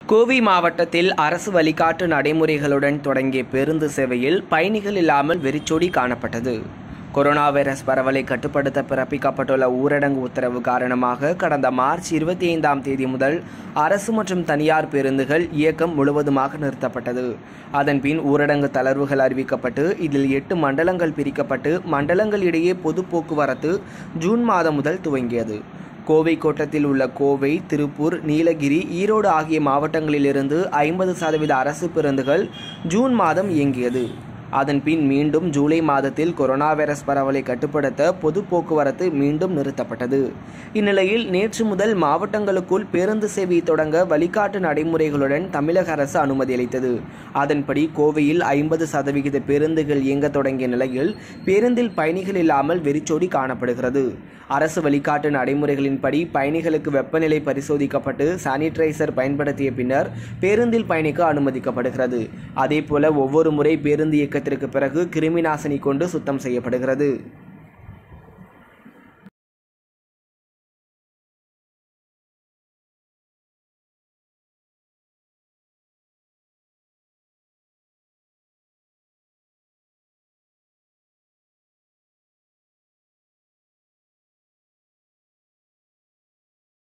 கோவை மாவட்டத்தில் அரசு வழிகாட்டு நடைமுறைகளுடன் தொடங்கிய பேருந்து சேவையில் பயணிகள் இல்லாமல் வெறிச்சோடி காணப்பட்டது கொரோனா வைரஸ் பரவலை கட்டுப்படுத்த பிறப்பிக்கப்பட்டுள்ள ஊரடங்கு உத்தரவு காரணமாக கடந்த மார்ச் இருபத்தி ஐந்தாம் தேதி முதல் அரசு மற்றும் தனியார் பேருந்துகள் இயக்கம் முழுவதுமாக நிறுத்தப்பட்டது அதன்பின் ஊரடங்கு தளர்வுகள் அறிவிக்கப்பட்டு இதில் எட்டு மண்டலங்கள் பிரிக்கப்பட்டு மண்டலங்கள் இடையே பொது போக்குவரத்து ஜூன் மாதம் முதல் துவங்கியது கோவை கோட்டத்தில் உள்ள கோவை திருப்பூர் நீலகிரி ஈரோடு ஆகிய மாவட்டங்களிலிருந்து ஐம்பது சதவீத அரசு பேருந்துகள் ஜூன் மாதம் இயங்கியது அதன் பின் மீண்டும் ஜூலை மாதத்தில் கொரோனா வைரஸ் பரவலை கட்டுப்படுத்த பொது போக்குவரத்து மீண்டும் நிறுத்தப்பட்டது இந்நிலையில் நேற்று முதல் மாவட்டங்களுக்குள் பேருந்து சேவை தொடங்க வழிகாட்டு நடைமுறைகளுடன் தமிழக அரசு அனுமதி அளித்தது அதன்படி கோவையில் ஐம்பது சதவிகித பேருந்துகள் இயங்க தொடங்கிய நிலையில் பேருந்தில் பயணிகள் இல்லாமல் வெறிச்சோடி காணப்படுகிறது அரசு வழிகாட்டு நடைமுறைகளின்படி பயணிகளுக்கு வெப்பநிலை பரிசோதிக்கப்பட்டு சானிடைசர் பயன்படுத்திய பின்னர் பேருந்தில் பயணிக்க அனுமதிக்கப்படுகிறது அதேபோல ஒவ்வொரு முறை பேருந்து இயக்கத்திற்கு பிறகு கிருமி நாசினி கொண்டு சுத்தம் செய்யப்படுகிறது